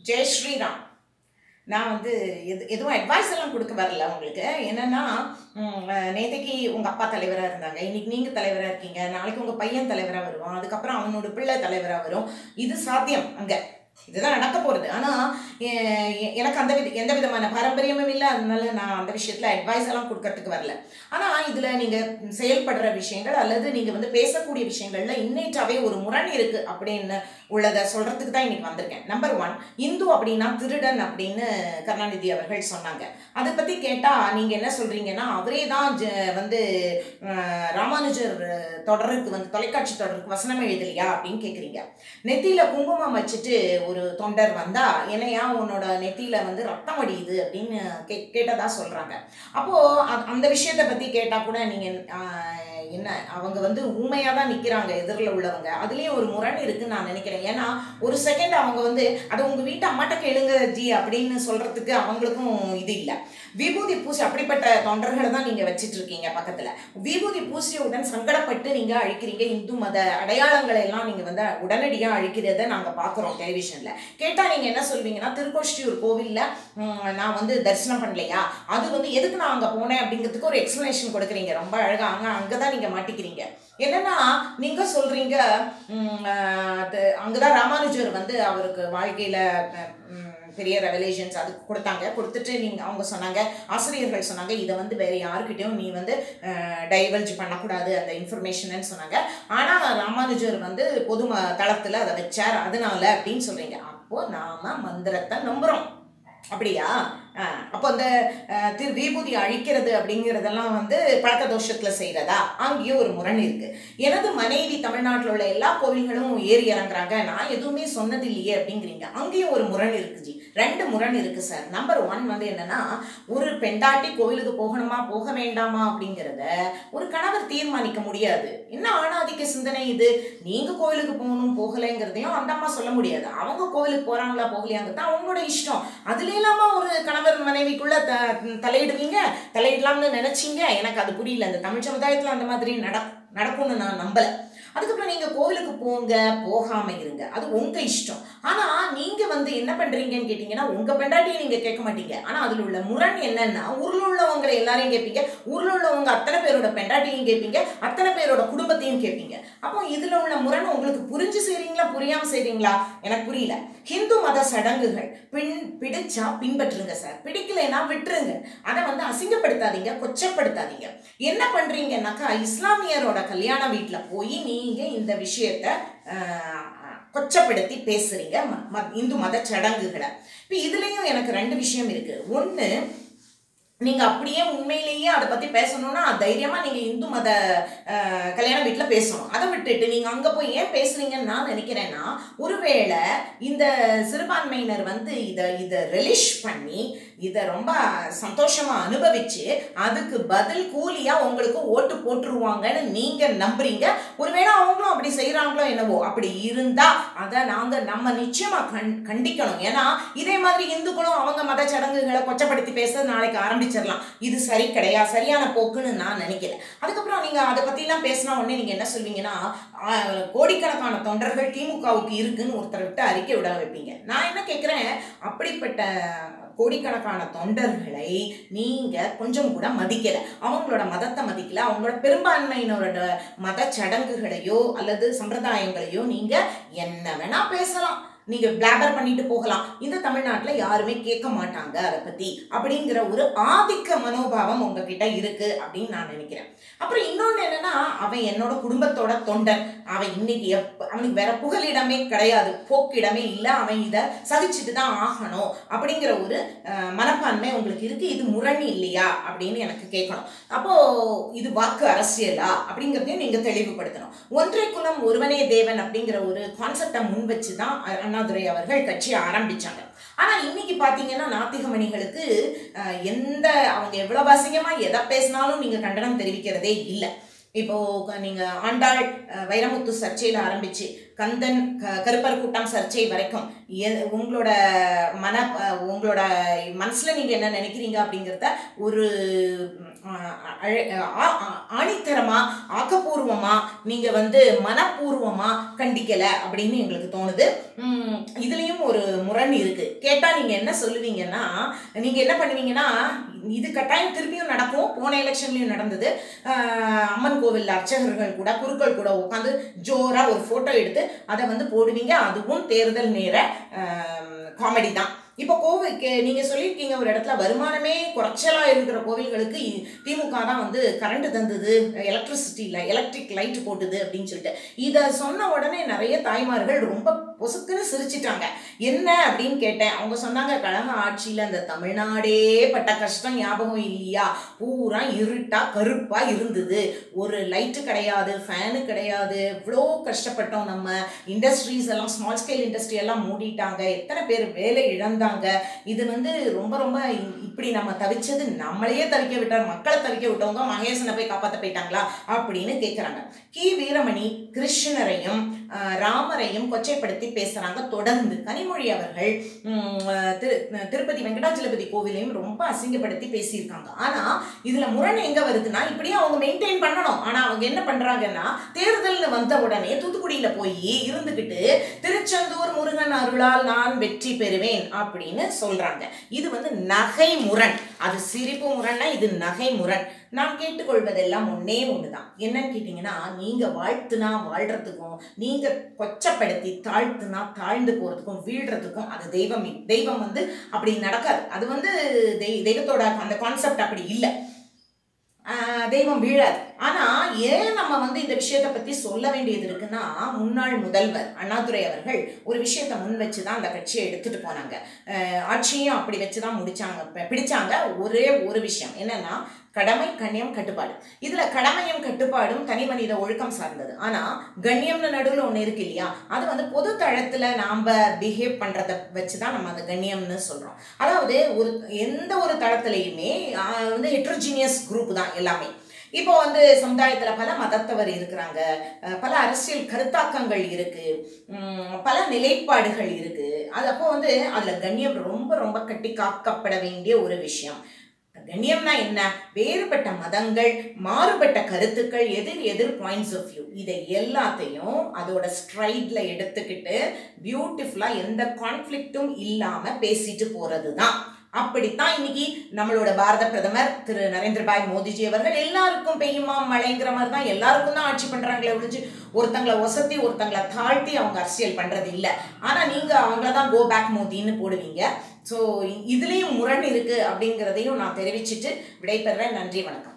ஜெய் ஸ்ரீராம் நான் வந்து எது எதுவும் அட்வைஸ் எல்லாம் கொடுக்க வரல உங்களுக்கு என்னன்னா ம், அஹ், நேத்தைக்கு உங்கள் அப்பா தலைவராக இருந்தாங்க இன்னைக்கு நீங்கள் தலைவராக இருக்கீங்க நாளைக்கு உங்கள் பையன் தலைவராக வருவான் அதுக்கப்புறம் அவனோட பிள்ளை தலைவராக வரும் இது சாத்தியம் அங்கே இதுதான் நடக்க போகிறது ஆனால் எனக்கு அந்த வித எந்த விதமான பாரம்பரியமும் இல்லை அதனால நான் அந்த விஷயத்தில் அட்வைஸ் எல்லாம் கொடுக்கறதுக்கு வரல ஆனால் இதில் நீங்கள் செயல்படுற விஷயங்கள் அல்லது நீங்கள் வந்து பேசக்கூடிய விஷயங்கள்ல இன்னேற்றாவே ஒரு முரண் இருக்குது அப்படின்னு உள்ளதை சொல்கிறதுக்கு தான் இன்னைக்கு வந்திருக்கேன் நம்பர் ஒன் இந்து அப்படின்னா திருடன் அப்படின்னு கருணாநிதி அவர்கள் சொன்னாங்க அதை பற்றி கேட்டால் நீங்கள் என்ன சொல்கிறீங்கன்னா அவரே தான் ஜ- வந்து அஹ், ராமானுஜர் தொடருக்கு வந்து தொலைக்காட்சி தொடருக்கு வசனம் எழுதலையா அப்படின்னு கேட்குறீங்க நெத்தியில் குங்குமம் வச்சுட்டு ஒரு தொண்டர் வந்தா என்னையா உன்னோட நெத்தியில வந்து ரத்தம் வடியுது அப்படின்னு கே கேட்டதா சொல்றாங்க அப்போ அ- அந்த விஷயத்தை பத்தி கேட்டா கூட நீங்க ஆஹ், என்ன அவங்க வந்து ஊமையா தான் நிக்கிறாங்க எதிரில் உள்ளவங்க அதுலயும் ஒரு முரண் இருக்குன்னு நான் நினைக்கிறேன் ஏன்னா ஒரு செகண்ட் அவங்க வந்து அதை உங்க வீட்டு அம்மாட்ட கேளுங்க ஜி அப்படின்னு சொல்றதுக்கு அவங்களுக்கும் இது இல்லை விபூதி பூசி அப்படிப்பட்ட தொண்டர்களை தான் நீங்க வச்சிட்டு இருக்கீங்க பக்கத்துல விபூதி பூசியவுடன் சங்கடப்பட்டு நீங்க அழிக்கிறீங்க இந்து மத அடையாளங்களை எல்லாம் நீங்க வந்து உடனடியா அழிக்கிறத நாங்க பாக்குறோம் டெலிவிஷன்ல கேட்டா நீங்க என்ன சொல்வீங்கன்னா திருக்கோஷ்டியூர் கோவில்ல ம், நான் வந்து தரிசனம் பண்ணலையா அது வந்து எதுக்கு நான் அங்க போனேன் அப்படிங்கிறதுக்கு ஒரு எக்ஸ்பிளனேஷன் கொடுக்குறீங்க ரொம்ப அழகா அங்க அங்கதான் நீங்க மாட்டிக்கிறீங்க என்னன்னா நீங்க சொல்றீங்க ம், ஆஹ், அது- அங்கதான் ராமானுஜர் வந்து அவருக்கு வாழ்க்கையில ம், பெரிய ரெவலேஷன்ஸ் அது கொடுத்தாங்க கொடுத்துட்டு நீங்க அவங்க சொன்னாங்க ஆசிரியர்கள் சொன்னாங்க இதை வந்து வேற யாருக்கிட்டையும் நீ வந்து டைவல்ஜ் பண்ணக்கூடாது அந்த இன்ஃபர்மேஷன்னு சொன்னாங்க ஆனா ராமானுஜர் வந்து பொது ம- தளத்துல அதை வச்சார் அதனால அப்படின்னு சொல்றீங்க அப்போ நாம மந்திரத்தை நம்புறோம் அப்படியா ஆஹ், அப்போ அந்த ஆஹ், திரு விபூதி அழிக்கிறது அப்படிங்கிறதெல்லாம் வந்து பழக்க தோஷத்துல செய்யறதா அங்கேயும் ஒரு முரண் இருக்கு எனது மனைவி தமிழ்நாட்டில் உள்ள எல்லா கோவில்களும் ஏறி இறங்குறாங்க நான் எதுவுமே சொன்னது இல்லையே அப்படிங்கிறீங்க அங்கேயும் ஒரு முரண் இருக்கு ஜி ரெண்டு முரண் இருக்கு சார் நம்பர் ஒன் வந்து என்னன்னா ஒரு பெண்டாட்டி கோவிலுக்கு போகணுமா போக வேண்டாமா அப்படிங்கிறத ஒரு கணவர் தீர்மானிக்க முடியாது என்ன ஆணாதிக்க சிந்தனை இது நீங்க கோவிலுக்கு போகணும் போகலைங்கிறதையும் அந்த அம்மா சொல்ல முடியாது அவங்க கோவிலுக்கு போறாங்களா போகலையாங்கிறது அவங்களோட இஷ்டம் அதுல இல்லாம ஒரு கணவர் மனைவிக்குள்ள த தலையிடுவீங்க தலையிடலாம்னு நினைச்சீங்க எனக்கு அது புரியல அந்த தமிழ் சமுதாயத்துல அந்த மாதிரி நட நடக்கும்னு நான் நம்பல அதுக்கப்புறம் நீங்க கோவிலுக்கு போங்க போகாம இருங்க அது உங்க இஷ்டம் ஆனா நீங்க வந்து என்ன பண்றீங்கன்னு கேட்டீங்கன்னா உங்க பெண்டாட்டியை நீங்க கேட்க மாட்டீங்க ஆனா அதுல உள்ள முரண் என்னன்னா ஊர்ல உள்ளவங்களை எல்லாரையும் கேட்பீங்க ஊர்ல உள்ளவங்க அத்தனை பேரோட பெண்டாட்டியும் கேட்பீங்க அத்தனை பேரோட குடும்பத்தையும் கேட்பீங்க அப்போ இதுல உள்ள முரண் உங்களுக்கு புரிஞ்சு செய்றீங்களா புரியாம செய்றீங்களா எனக்கு புரியல ஹிந்து மத சடங்குகள் பின் பிடிச்சா பின்பற்றுங்க சார் பிடிக்கலைன்னா விட்டுருங்க அதை வந்து அசிங்கப்படுத்தாதீங்க கொச்சப்படுத்தாதீங்க என்ன பண்றீங்கன்னாக்கா இஸ்லாமியரோட கல்யாண வீட்டுல போய் நீங்க இந்த விஷயத்த ஆஹ், கொச்சப்படுத்தி பேசுறீங்க ம- ம- இந்து மத சடங்குகளை இப்போ இதுலயும் எனக்கு ரெண்டு விஷயம் இருக்கு ஒன்று நீங்க அப்படியே உண்மையிலேயே அதை பத்தி பேசணும்னா தைரியமா நீங்க இந்து மத அஹ், கல்யாண வீட்டுல பேசணும் அதை விட்டுட்டு நீங்க அங்க போய் ஏன் பேசுறீங்கன்னு நான் நினைக்கிறேன்னா ஒருவேளை இந்த சிறுபான்மையினர் வந்து இதை இதை ரிலிஷ் பண்ணி இதை ரொம்ப சந்தோஷமா அனுபவிச்சு அதுக்கு பதில் கூலியா உங்களுக்கு ஓட்டு போட்டுருவாங்கன்னு நீங்க நம்புறீங்க ஒருவேளை அவங்களும் அப்படி செய்யறாங்களோ என்னவோ அப்படி இருந்தா அதை நாங்க நம்ம நிச்சயமா கண் கண்டிக்கணும் ஏன்னா இதே மாதிரி இந்துக்களும் அவங்க மத சடங்குகளை கொச்சப்படுத்தி பேச நாளைக்கு ஆரம்பிச்சிடலாம் இது சரி கிடையாது சரியான போக்குன்னு நான் நினைக்கிறேன் அதுக்கப்புறம் நீங்க அதை பத்திலாம் பேசினா உடனே நீங்க என்ன சொல்வீங்கன்னா ஆஹ், கோடிக்கணக்கான தொண்டர்கள் திமுகவுக்கு இருக்குன்னு ஒருத்தர் விட்டு அறிக்கை விட வைப்பீங்க நான் என்ன கேட்குறேன் அப்படிப்பட்ட கோடிக்கணக்கான தொண்டர்களை நீங்க கொஞ்சம் கூட மதிக்கல அவங்களோட மதத்தை மதிக்கல அவங்களோட பெரும்பான்மையினரோட மத சடங்குகளையோ அல்லது சம்பிரதாயங்களையோ நீங்க என்ன வேணா பேசலாம் நீங்க பிளாபர் பண்ணிட்டு போகலாம் இந்த தமிழ்நாட்டுல யாருமே கேட்க மாட்டாங்க அதை பத்தி அப்படிங்கிற ஒரு ஆதிக்க மனோபாவம் உங்ககிட்ட இருக்கு அப்படின்னு நான் நினைக்கிறேன் அப்புறம் இன்னொன்னு என்னன்னா அவன் என்னோட குடும்பத்தோட தொண்டன் அவன் இன்னைக்கு எப்ப அவனுக்கு வேற புகலிடமே கிடையாது போக்கிடமே இல்லை அவன் இதை சகிச்சுட்டு தான் ஆகணும் அப்படிங்கிற ஒரு அஹ், மனப்பான்மை உங்களுக்கு இருக்கு இது முரணி இல்லையா அப்படின்னு எனக்கு கேட்கணும் அப்போ இது வாக்கு அரசியலா அப்படிங்கிறதையும் நீங்க தெளிவுபடுத்தணும் ஒன்றை குலம் ஒருவனே தேவன் அப்படிங்கிற ஒரு கான்செப்டை முன் வச்சு தான் அ- அண்ணாதுரை அவர்கள் கட்சி ஆரம்பிச்சாங்க ஆனா இன்னைக்கு பாத்தீங்கன்னா நாத்திகமணிகளுக்கு அஹ், எந்த அவங்க எவ்வளவு அசிங்கமா எதை பேசினாலும் நீங்க கண்டனம் தெரிவிக்கிறதே இல்லை இப்போ க- நீங்க ஆண்டாள் அஹ், வைரமுத்து சர்ச்சையில ஆரம்பிச்சு கந்தன் க- கருப்பர் கூட்டம் சர்ச்சை வரைக்கும் எ- உங்களோட மன அஹ், உங்களோட மனசுல நீங்க என்ன நினைக்கிறீங்க அப்படிங்கிறத ஒரு ஆஹ் அழ- ஆ- ஆ- ஆணித்தரமா ஆக்கப்பூர்வமா நீங்க வந்து மனப்பூர்வமா கண்டிக்கல அப்படின்னு எங்களுக்கு தோணுது உம், இதுலயும் ஒரு முரண் இருக்கு கேட்டா நீங்க என்ன சொல்லுவீங்கன்னா நீங்க என்ன பண்ணுவீங்கன்னா இது கட்டாயம் திருப்பியும் நடக்கும் போன எலெக்ஷன்லயும் நடந்தது ஆஹ் அம்மன் கோவில் அர்ச்சகர்கள் கூட குருக்கள் கூட உட்காந்து ஜோரா ஒரு போட்டோ எடுத்து அதை வந்து போடுவீங்க அதுவும் தேர்தல் நேர காமெடி தான் இப்போ கோவிலுக்கு நீங்க சொல்லியிருக்கீங்க ஒரு இடத்துல வருமானமே குறைச்சலா இருக்கிற கோவில்களுக்கு இ- திமுக தான் வந்து கரண்ட் தந்தது எலக்ட்ரிசிட்டியில் எலக்ட்ரிக் லைட் போட்டுது அப்படின்னு சொல்லிட்டு இதை சொன்ன உடனே நிறைய தாய்மார்கள் ரொம்ப பொசுக்குன்னு சிரிச்சிட்டாங்க என்ன அப்படின்னு கேட்டேன் அவங்க சொன்னாங்க கழக ஆட்சியில் அந்த தமிழ்நாடே பட்ட கஷ்டம் ஞாபகம் இல்லையா பூரா இருட்டா கருப்பா இருந்தது ஒரு லைட்டு கிடையாது ஃபேனு கிடையாது இவ்வளோ கஷ்டப்பட்டோம் நம்ம இண்டஸ்ட்ரீஸ் எல்லாம் ஸ்மால் ஸ்கேல் இண்டஸ்ட்ரி எல்லாம் மூடிட்டாங்க எத்தனை பேர் வேலை இழந்தாங்க இது வந்து ரொம்ப ரொம்ப இ- இப்படி நம்ம தவிச்சது நம்மளையே தவிக்க விட்டார் மக்களை தவிக்க விட்டவங்க மகேசனை போய் காப்பாற்ற போயிட்டாங்களா அப்படின்னு கேட்குறாங்க கி வீரமணி கிருஷ்ணரையும் ஆஹ், ராமரையும் கொச்சைப்படுத்தி பேசுறாங்க தொடர்ந்து கனிமொழி அவர்கள் உம், ஆஹ், திரு திருப்பதி வெங்கடாச்சலபதி கோவிலையும் ரொம்ப அசிங்கப்படுத்தி பேசியிருக்காங்க ஆனா இதுல முரண் எங்க வருதுன்னா இப்படியே அவங்க மெயின்டைன் பண்ணணும் ஆனா அவங்க என்ன பண்றாங்கன்னா தேர்தல்னு வந்த உடனே தூத்துக்குடியில போய் இருந்துகிட்டு திருச்செந்தூர் முருகன் அருளால் நான் வெற்றி பெறுவேன் அப்படின்னு சொல்றாங்க இது வந்து நகை முரண் அது சிரிப்பு முரண்னா இது நகை முரண் நான் கேட்டுக்கொள்வதெல்லாம் ஒன்னே ஒண்ணுதான் என்னன்னு கேட்டீங்கன்னா நீங்க வாழ்த்துனா வாழ்றதுக்கும் நீங்க கொச்சப்படுத்தி தாழ்த்துனா தாழ்ந்து போறதுக்கும் வீழ்றதுக்கும் அது தெய்வம் இ- தெய்வம் வந்து அப்படி நடக்காது அது வந்து தெய் தெய்வத்தோட அந்த கான்செப்ட் அப்படி இல்லை ஆஹ் தெய்வம் வீழாது ஆனா ஏன் நம்ம வந்து இந்த விஷயத்தை பத்தி சொல்ல வேண்டியது இருக்குன்னா முன்னாள் முதல்வர் அண்ணாதுரை அவர்கள் ஒரு விஷயத்தை முன் வச்சு தான் அந்த கட்சியை எடுத்துட்டு போனாங்க ஆஹ் ஆட்சியும் அப்படி வச்சு தான் முடிச்சாங்க ப- பிடிச்சாங்க ஒரே ஒரு விஷயம் என்னன்னா கடமை கண்ணியம் கட்டுப்பாடு இதுல கடமையும் கட்டுப்பாடும் தனி மனித ஒழுக்கம் சார்ந்தது ஆனா கண்ணியம்னு நடுவில் ஒன்று இருக்கு இல்லையா அது வந்து பொது தளத்துல நாம பிஹேவ் பண்றத வச்சு தான் நம்ம அந்த கண்ணியம்னு சொல்றோம் அதாவது ஒரு எந்த ஒரு தளத்திலையுமே ஆஹ் வந்து ஹெட்ரோஜீனியஸ் குரூப் தான் எல்லாமே இப்போ வந்து சமுதாயத்துல பல மதத்தவர் இருக்கிறாங்க அஹ் பல அரசியல் கருத்தாக்கங்கள் இருக்கு உம் பல நிலைப்பாடுகள் இருக்கு அது அப்போ வந்து அதுல கண்ணியம் ரொம்ப ரொம்ப கட்டி காக்கப்பட வேண்டிய ஒரு விஷயம் கண்ணியம்னா என்ன வேறுபட்ட மதங்கள் மாறுபட்ட கருத்துக்கள் எதிர் எதிர் பாயிண்ட்ஸ் ஆஃப் வியூ இதை எல்லாத்தையும் அதோட ஸ்ட்ரைட்ல எடுத்துக்கிட்டு பியூட்டிஃபுல்லா எந்த கான்ஃப்ளிக்ட்டும் இல்லாம பேசிட்டு போறது தான் அப்படித்தான் இன்னைக்கு நம்மளோட பாரத பிரதமர் திரு நரேந்திரபாய் மோடிஜி அவர்கள் எல்லாருக்கும் பெய்யுமா மழைங்கிற மாதிரி தான் எல்லாருக்கும் தான் ஆட்சி பண்றாங்களே ஒழிஞ்சு ஒருத்தங்களை ஒசத்தி ஒருத்தங்களை தாழ்த்தி அவங்க அரசியல் பண்றது இல்ல ஆனா நீங்க அவங்கள தான் கோ பேக் மோதின்னு போடுவீங்க ஸோ இதுலயும் முரண் இருக்கு அப்படிங்கிறதையும் நான் தெரிவிச்சிட்டு விடைபெறேன் நன்றி வணக்கம்